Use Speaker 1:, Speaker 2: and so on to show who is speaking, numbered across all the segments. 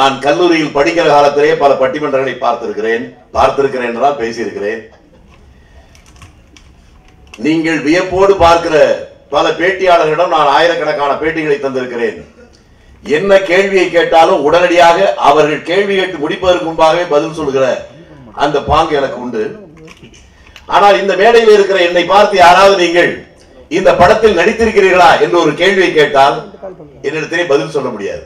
Speaker 1: நான் கல்லூரியில் படிக்கிற காலத்திலே பல பட்டிமன்றங்களை பார்த்திருக்கிறேன் பார்த்திருக்கிறேன் என்றால் பேசியிருக்கிறேன் நீங்கள் வியப்போடு பார்க்கிற பல பேட்டியாளர்களிடம் நான் ஆயிரக்கணக்கான பேட்டிகளை தந்திருக்கிறேன் என்ன கேள்வியை கேட்டாலும் உடனடியாக அவர்கள் கேள்வி கேட்டு முடிப்பதற்கு முன்பாகவே பதில் சொல்கிற அந்த பாங்கு எனக்கு உண்டு ஆனால் இந்த மேடையில் இருக்கிற என்னை பார்த்து யாராவது நீங்கள் இந்த படத்தில் நடித்திருக்கிறீர்களா என்று ஒரு கேள்வியை கேட்டால் என்னிடத்திலே பதில் சொல்ல முடியாது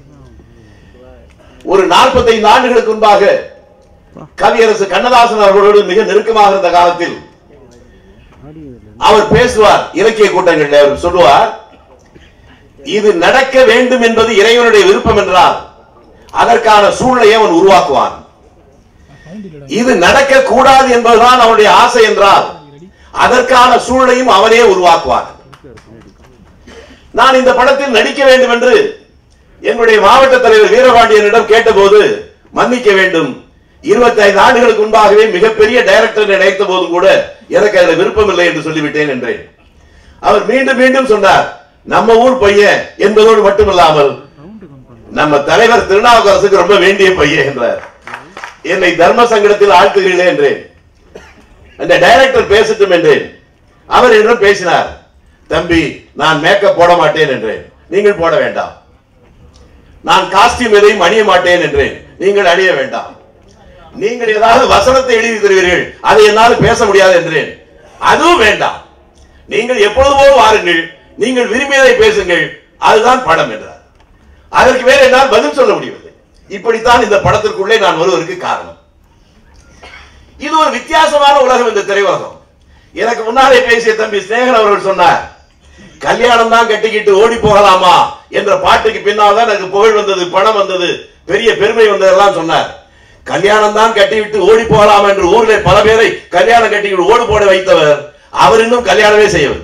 Speaker 1: ஒரு 45 ஆண்டுகளுக்கு முன்பாக கவியரசு கண்ணதாசன் அவர்களோடு மிக நெருக்கமாக இருந்த காலத்தில் அவர் பேசுவார் இலக்கிய கூட்டங்களில் அவர் சொல்லுவார் இது நடக்க வேண்டும் என்பது இறைவனுடைய விருப்பம் என்றால் அதற்கான சூழ்நிலையை அவன் உருவாக்குவான் இது நடக்க கூடாது என்பதுதான் அவனுடைய ஆசை என்றால் அதற்கான சூழ்நிலையும் அவனே உருவாக்குவான் நான் இந்த படத்தில் நடிக்க வேண்டும் என்று எங்களுடைய மாவட்ட தலைவர் வீரபாண்டியனிடம் கேட்டபோது மன்னிக்க வேண்டும் 25 ஆண்டுகளுக்கு முன்பாகவே மிகப்பெரிய டைரக்டர் நினைத்த போதும் கூட எனக்கு அதுல விருப்பம் இல்லை என்று சொல்லிவிட்டேன் என்றேன் அவர் மீண்டும் மீண்டும் சொன்னார் நம்ம ஊர் பையன் என்பதோடு மட்டுமில்லாமல் நம்ம தலைவர் திருநாவுக்கரசுக்கு ரொம்ப வேண்டிய பையன் என்றார் என்னை தர்ம சங்கடத்தில் ஆழ்த்துகிறீர்களே என்றேன் அந்த டைரக்டர் பேசட்டும் என்றேன் அவர் என்னிடம் பேசினார் தம்பி நான் மேக்கப் போட மாட்டேன் என்றேன் நீங்கள் போட வேண்டாம் நான் காஸ்டியூம் எதையும் அணிய மாட்டேன் என்றேன் நீங்கள் அணிய வேண்டாம் நீங்கள் ஏதாவது வசனத்தை எழுதி தருவீர்கள் அதை என்னால் பேச முடியாது என்றேன் அதுவும் வேண்டாம் நீங்கள் எப்பொழுது போல் வாருங்கள் நீங்கள் விரும்பியதை பேசுங்கள் அதுதான் படம் என்றார் அதற்கு மேல் என்னால் பதில் சொல்ல முடியவில்லை இப்படித்தான் இந்த படத்திற்குள்ளே நான் வருவதற்கு காரணம் இது ஒரு வித்தியாசமான உலகம் இந்த திரையுலகம் எனக்கு முன்னாலே பேசிய தம்பி ஸ்நேகன் அவர்கள் சொன்னார் கல்யாணம் தான் கட்டிக்கிட்டு ஓடி போகலாமா என்ற பாட்டுக்கு பின்னால் தான் எனக்கு புகழ் வந்தது பணம் வந்தது பெரிய பெருமை வந்ததெல்லாம் சொன்னார் கல்யாணம் தான் கட்டிவிட்டு ஓடி போகலாம் என்று ஊரில் பல பேரை கல்யாணம் கட்டிக்கிட்டு ஓடு போட வைத்தவர் அவர் இன்னும் கல்யாணமே செய்யவில்லை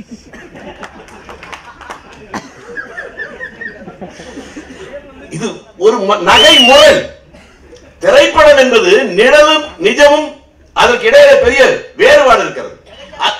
Speaker 1: இது ஒரு ம- நகை முரண் திரைப்படம் என்பது நிழலும் நிஜமும் அதற்கு இடையில பெரிய வேறுபாடு இருக்கிறது அ-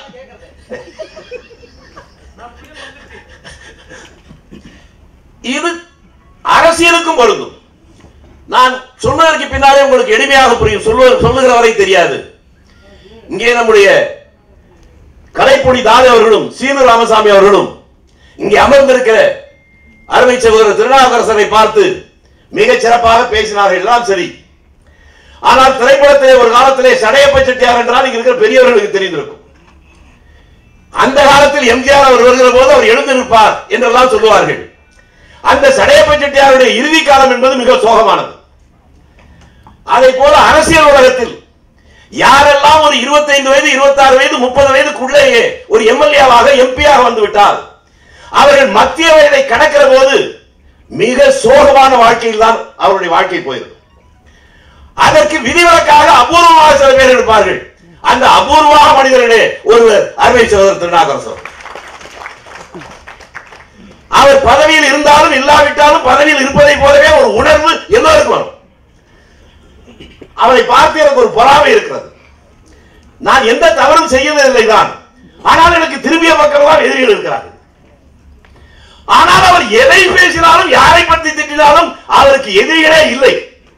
Speaker 1: இது அரசியலுக்கும் பொருந்தும் நான் சொன்னதற்கு பின்னாலே உங்களுக்கு எளிமையாக புரியும் சொல்லுவது சொல்லுகிற வரை தெரியாது இங்கே நம்முடைய கலைப்பொடி தாதி அவர்களும் சீனு ராமசாமி அவர்களும் இங்கே அமர்ந்திருக்கிற அருமை சகோதரர் திருநாவுக்கரசரை பார்த்து மிகச் சிறப்பாக பேசினார்கள் எல்லாம் சரி ஆனால் திரைப்படத்திலே ஒரு காலத்திலே சடையப்ப செட்டியார் என்றால் இங்க இருக்கிற பெரியவர்களுக்கு தெரிந்திருக்கும் அந்த காலத்தில் எம்ஜிஆர் அவர் வருகிற போது அவர் எழுந்து நிற்பார் என்றெல்லாம் சொல்லுவார்கள் அந்த சடையப்ப செட்டியாருடைய இறுதி காலம் என்பது மிக சோகமானது அதை போல அரசியல் உலகத்தில் யாரெல்லாம் ஒரு 25 வயது 26 வயது முப்பது வயதுக்குள்ளேயே ஒரு எம்எல்ஏவாக எம்பியாக வந்து விட்டால் அவர்கள் மத்திய வயதை கடக்கிற போது மிக சோகமான வாழ்க்கையில் தான் அவருடைய வாழ்க்கை போயிருக்கும் அதற்கு விதிவிலக்காக அபூர்வமாக சில பேர் இருப்பார்கள் அந்த அபூர்வமான மனிதர்களே ஒருவர் அருமை சகோதரர் திருநாகரசர் அவர் பதவியில் இருந்தாலும் இல்லாவிட்டாலும் பதவியில் இருப்பதை போலவே ஒரு உணர்வு எல்லோருக்கும் வரும் அவரை பார்த்து எனக்கு ஒரு பொறாமை இருக்கிறது நான் எந்த தவறும் செய்யவில்லை தான் ஆனால் எனக்கு திரும்பிய மக்கள் தான் எதிரிகள் இருக்கிறார்கள் ஆனால் அவர் எதை பேசினாலும் யாரை பற்றி திட்டினாலும் அவருக்கு எதிரிகளே இல்லை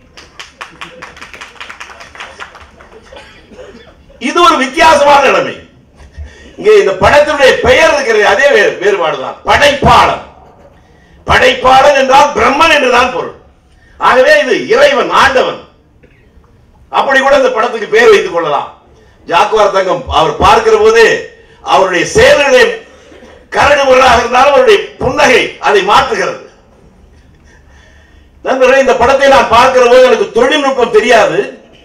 Speaker 1: இது ஒரு வித்தியாசமான நிலைமை இங்கே இந்த படத்தினுடைய பெயர் இருக்கிறது அதே வே- வேறுபாடுதான் படைப்பாளன் படைப்பாளன் என்றால் பிரம்மன் என்றுதான் பொருள் ஆகவே இது இறைவன் ஆண்டவன் அப்படி கூட இந்த படத்துக்கு பேர் வைத்துக் கொள்ளலாம் ஜாக்குவார் தங்கம் அவர் பார்க்கிற போதே அவருடைய செயல்களை கரடு முரடாக இருந்தாலும் அவருடைய புன்னகை அதை மாற்றுகிறது நண்பர்களே இந்த படத்தை நான் பார்க்கிற போது எனக்கு தொழில்நுட்பம் தெரியாது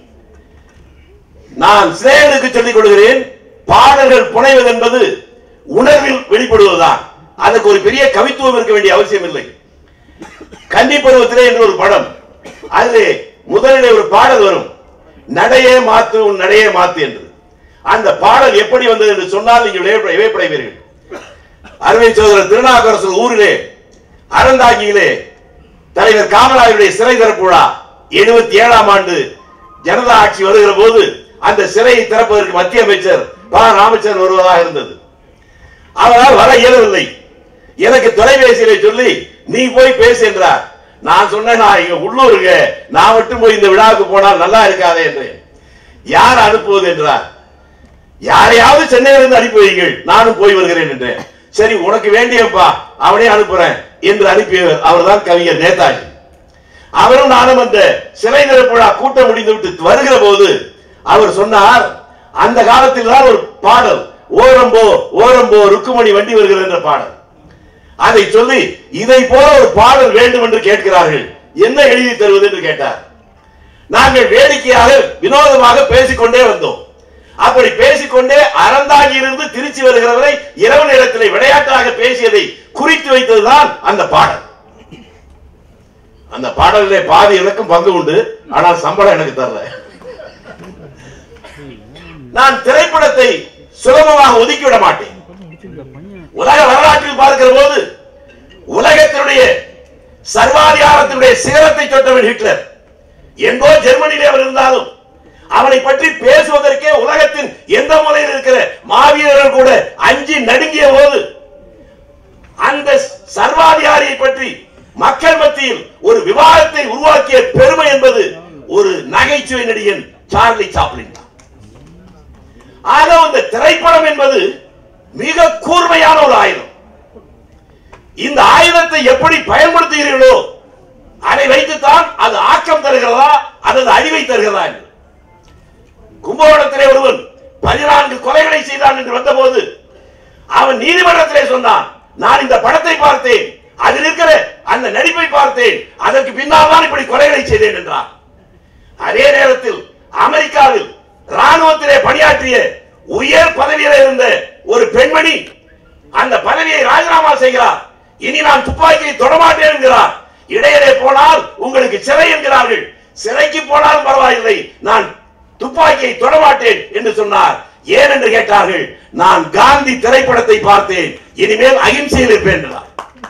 Speaker 1: நான் சிநேகனுக்கு சொல்லிக் கொடுக்கிறேன் பாடல்கள் புனைவது என்பது உணர்வில் வெளிப்படுவதுதான் அதுக்கு ஒரு பெரிய கவித்துவம் இருக்க வேண்டிய அவசியம் இல்லை கன்னி பருவத்திலே என்று ஒரு படம் அதிலே முதலிலே ஒரு பாடல் வரும் நடையே மாத்து உன் நடையே மாத்து என்று அந்த பாடல் எப்படி வந்தது என்று சொன்னால் நீங்கள் வியப்ப- வியப்படைவீர்கள் அருமை சோதரர் திருநாகரசு ஊரிலே அறந்தாங்கியிலே தலைவர் காமராஜருடைய சிறை திறப்பு விழா எழுபத்தி ஏழாம் ஆண்டு ஜனதா ஆட்சி வருகிற போது அந்த சிறையை திறப்பதற்கு மத்திய அமைச்சர் ப ராமச்சந்திரன் வருவதாக இருந்தது அவரால் வர இயலவில்லை எனக்கு தொலைபேசியிலே சொல்லி நீ போய் பேசு என்றார் நான் சொன்னேன் நான் இங்க உள்ளூருங்க நான் மட்டும் போய் இந்த விழாவுக்கு போனால் நல்லா இருக்காதே என்றேன் யார் அனுப்புவது என்றார் யாரையாவது சென்னையிலிருந்து அனுப்பி வைங்கள் நானும் போய் வருகிறேன் என்றேன் சரி உனக்கு வேண்டியப்பா அவனே அனுப்புறேன் என்று அனுப்பியவர் அவர்தான் கவிஞர் நேதாஜி அவரும் நானும் அந்த சிலை நிரப்புழா கூட்டம் முடிந்து விட்டு வருகிற போது அவர் சொன்னார் அந்த காலத்தில் தான் ஒரு பாடல் ஓரம்போ ஓரம்போ ருக்குமணி வண்டி வருகிறது என்ற பாடல் அதை சொல்லி இதை போல ஒரு பாடல் வேண்டும் என்று கேட்கிறார்கள் என்ன எழுதி தருவது என்று கேட்டார் நாங்கள் வேடிக்கையாக வினோதமாக பேசிக்கொண்டே வந்தோம் அப்படி பேசிக்கொண்டே அறந்தாங்கி இருந்து திருச்சி வருகிறவரை இரவு நேரத்தில் விளையாட்டாக பேசியதை குறித்து வைத்ததுதான் அந்த பாடல் அந்த பாடலிலே பாதி எனக்கும் பங்கு உண்டு ஆனால் சம்பளம் எனக்கு தரல நான் திரைப்படத்தை சுலபமாக ஒதுக்கிவிட மாட்டேன் உலக வரலாற்றில் பார்க்கிற போது உலகத்தினுடைய சர்வாதிகாரத்தினுடைய சிகரத்தை தொட்டவன் ஹிட்லர் எங்கோ ஜெர்மனியிலே அவர் இருந்தாலும் அவனை பற்றி பேசுவதற்கே உலகத்தின் எந்த மூலையில் இருக்கிற மாவீரர்கள் கூட அஞ்சி நடுங்கிய போது அந்த சர்வாதிகாரியை பற்றி மக்கள் மத்தியில் ஒரு விவாதத்தை உருவாக்கிய பெருமை என்பது ஒரு நகைச்சுவை நடிகன் சார்லி சாப்ளின் தான் ஆக இந்த திரைப்படம் என்பது மிக கூர்மையான ஒரு ஆயுதம் இந்த ஆயுதத்தை எப்படி பயன்படுத்துகிறீர்களோ அதை வைத்துத்தான் அது ஆக்கம் தருகிறதா அல்லது அழிவை தருகிறதா என்று கும்பகோணத்திலே ஒருவன் பதினான்கு கொலைகளை செய்தான் என்று வந்தபோது அவன் நீதிமன்றத்திலே சொன்னான் நான் இந்த படத்தை பார்த்தேன் அதில் இருக்கிற அந்த நடிப்பை பார்த்தேன் அதற்கு பின்னால் தான் இப்படி கொலைகளை செய்தேன் என்றான் அதே நேரத்தில் அமெரிக்காவில் ராணுவத்திலே பணியாற்றிய உயர் பதவியில இருந்த ஒரு பெண்மணி அந்த பதவியை ராஜினாமா செய்கிறார் இனி நான் துப்பாக்கியை தொடமாட்டேன் என்கிறார் இடையிலே போனால் உங்களுக்கு சிறை என்கிறார்கள் சிறைக்கு போனாலும் பரவாயில்லை நான் துப்பாக்கியை தொடமாட்டேன் என்று சொன்னார் ஏன் என்று கேட்டார்கள் நான் காந்தி திரைப்படத்தை பார்த்தேன் இனிமேல் அகிம்சையில் இருப்பேன் என்றார்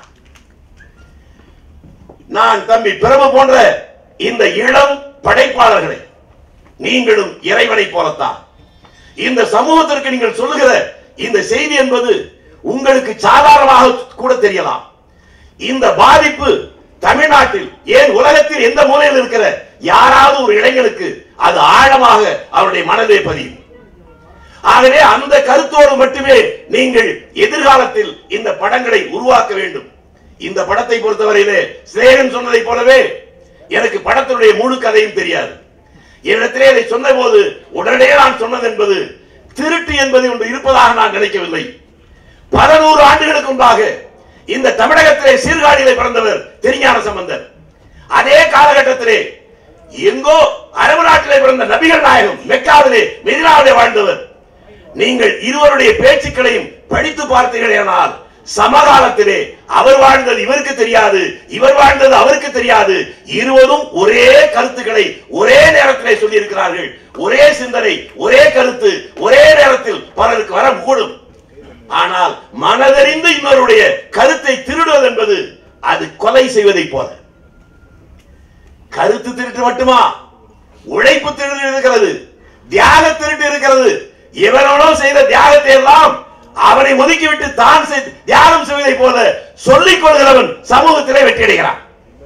Speaker 1: நான் தம்பி பிரபு போன்ற இந்த இளம் படைப்பாளர்களை நீங்களும் இறைவனை போலத்தான் இந்த சமூகத்திற்கு நீங்கள் சொல்லுகிற இந்த செய்தி என்பது உங்களுக்கு சாதாரணமாக கூட தெரியலாம் இந்த பாதிப்பு தமிழ்நாட்டில் ஏன் உலகத்தில் எந்த மூலையில் இருக்கிற யாராவது ஒரு இளைஞனுக்கு அது ஆழமாக அவருடைய மனதை பதியும் ஆகவே அந்த கருத்தோடு மட்டுமே நீங்கள் எதிர்காலத்தில் இந்த படங்களை உருவாக்க வேண்டும் இந்த படத்தை பொறுத்தவரையிலே சிநேகன் சொன்னதை போலவே எனக்கு படத்தினுடைய முழு கதையும் தெரியாது என்னிடத்திலே இதை சொன்ன போது உடனே நான் சொன்னது என்பது திருட்டு என்பது ஒன்று இருப்பதாக நான் நினைக்கவில்லை பல நூறு ஆண்டுகளுக்கு முன்பாக இந்த தமிழகத்திலே சீர்காழியிலே பிறந்தவர் திருஞான சம்பந்தர் அதே காலகட்டத்திலே எங்கோ அரபு நாட்டிலே பிறந்த நபிகள் நாயகம் மெக்காவிலே மெதினாவிலே வாழ்ந்தவர் நீங்கள் இருவருடைய பேச்சுக்களையும் படித்து பார்த்தீர்களேனால் சமகாலத்திலே அவர் வாழ்ந்தது இவருக்கு தெரியாது இவர் வாழ்ந்தது அவருக்கு தெரியாது இருவரும் ஒரே கருத்துக்களை ஒரே நேரத்திலே சொல்லி இருக்கிறார்கள் ஒரே சிந்தனை ஒரே கருத்து ஒரே நேரத்தில் பலருக்கு வர கூடும் ஆனால் மனதறிந்து இன்னொருடைய கருத்தை திருடுவது என்பது அது கொலை செய்வதை போல கருத்து திருட்டு மட்டுமா உழைப்பு திருட்டு இருக்கிறது தியாக திருட்டு இருக்கிறது இவனோ செய்த தியாகத்தை எல்லாம் அவனை ஒதுக்கிவிட்டு தான் செய்- தியாகம் செய்வதை போல சொல்லிக் கொள்கிறவன் சமூகத்திலே வெற்றியடைகிறான்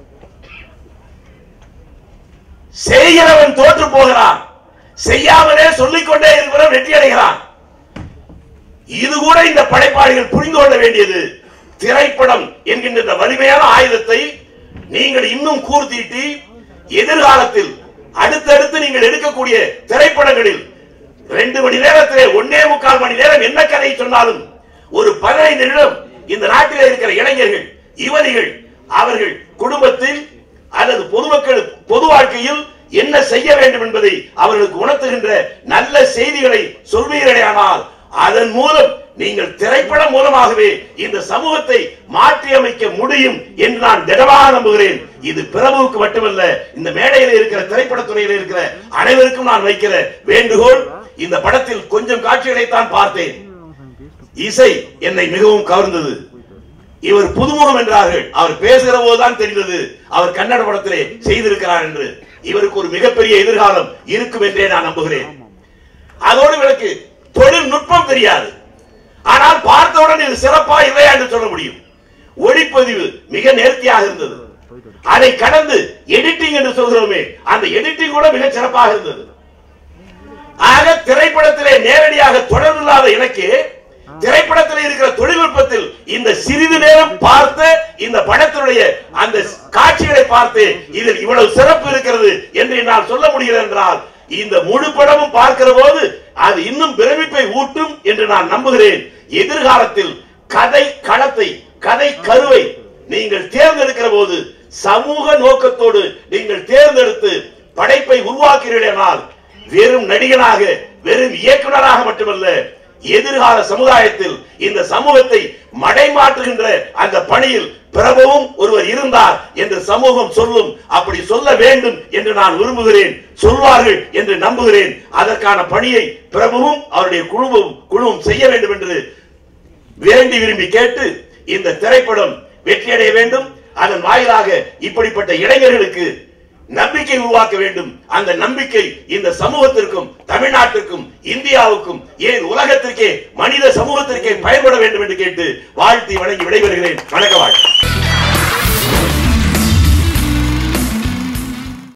Speaker 1: செய்கிறவன் தோற்று போகிறான் செய்யாமலே சொல்லிக்கொண்டே இருக்கிறவன் வெற்றி அடைகிறான் இது கூட இந்த படைப்பாளிகள் புரிந்து கொள்ள வேண்டியது திரைப்படம் என்கின்ற இந்த வலிமையான ஆயுதத்தை நீங்கள் இன்னும் கூர்த்தீட்டி எதிர்காலத்தில் அடுத்தடுத்து நீங்கள் எடுக்கக்கூடிய திரைப்படங்களில் ரெண்டு மணி நேரத்திலே ஒன்னே முக்கால் மணி நேரம் என்ன கதை சொன்னாலும் ஒரு பதினைந்து நிமிடம் இந்த நாட்டிலே இருக்கிற இளைஞர்கள் யுவதிகள் அவர்கள் குடும்பத்தில் அல்லது பொதுமக்கள் பொது வாழ்க்கையில் என்ன செய்ய வேண்டும் என்பதை அவர்களுக்கு உணர்த்துகின்ற நல்ல செய்திகளை சொல்வீர்களேயானால் அதன் மூலம் நீங்கள் திரைப்படம் மூலமாகவே இந்த சமூகத்தை மாற்றி அமைக்க முடியும் என்று நான் திடமாக நம்புகிறேன் இது பிரபுவுக்கு மட்டுமல்ல இந்த மேடையில் இருக்கிற திரைப்படத்துறையில் இருக்கிற அனைவருக்கும் நான் வைக்கிற வேண்டுகோள் இந்த படத்தில் கொஞ்சம் காட்சிகளை தான் பார்த்தேன் இசை என்னை மிகவும் கவர்ந்தது இவர் புதுமுகம் என்றார்கள் அவர் பேசுகிற போதுதான் தெரிந்தது அவர் கன்னட படத்திலே செய்திருக்கிறார் என்று இவருக்கு ஒரு மிகப்பெரிய எதிர்காலம் இருக்கும் என்றே நான் நம்புகிறேன் அதோடு இவருக்கு தொழில்நுட்பம் தெரியாது ஆனால் பார்த்தவுடன் இது சிறப்பா இல்லையா என்று சொல்ல முடியும் ஒளிப்பதிவு மிக நேர்த்தியாக இருந்தது அதை கடந்து எடிட்டிங் என்று சொல்கிறோமே அந்த எடிட்டிங் கூட மிகச் சிறப்பாக இருந்தது ஆக திரைப்படத்திலே நேரடியாக தொடர்பில்லாத எனக்கு திரைப்படத்தில் இருக்கிற தொழில்நுட்பத்தில் இந்த சிறிது நேரம் பார்த்து இந்த படத்தினுடைய அந்த காட்சிகளை பார்த்து இதில் இவ்வளவு சிறப்பு இருக்கிறது என்று என்னால் சொல்ல முடிகிறது என்றால் இந்த முழு படமும் பார்க்கிற போது அது இன்னும் பிரமிப்பை ஊட்டும் என்று நான் நம்புகிறேன் எதிர்காலத்தில் கதை களத்தை கதை கருவை நீங்கள் தேர்ந்தெடுக்கிற போது சமூக நோக்கத்தோடு நீங்கள் தேர்ந்தெடுத்து படைப்பை உருவாக்கிறீர்களானால் வெறும் நடிகனாக வெறும் இயக்குனராக மட்டுமல்ல எதிர்கால சமுதாயத்தில் இந்த சமூகத்தை மடைமாற்றுகின்ற அந்த பணியில் பிரபுவும் ஒருவர் இருந்தார் என்று சமூகம் சொல்லும் அப்படி சொல்ல வேண்டும் என்று நான் விரும்புகிறேன் சொல்வார்கள் என்று நம்புகிறேன் அதற்கான பணியை பிரபுவும் அவருடைய குழுவும் குழுவும் செய்ய வேண்டும் என்று வேண்டி விரும்பி கேட்டு இந்த திரைப்படம் வெற்றியடைய வேண்டும் அதன் வாயிலாக இப்படிப்பட்ட இளைஞர்களுக்கு நம்பிக்கை உருவாக்க வேண்டும் அந்த நம்பிக்கை இந்த சமூகத்திற்கும் தமிழ்நாட்டிற்கும் இந்தியாவுக்கும் ஏன் உலகத்திற்கே மனித சமூகத்திற்கே பயன்பட வேண்டும் என்று கேட்டு வாழ்த்தி வணங்கி விடைபெறுகிறேன் வணக்க வாழ்த்து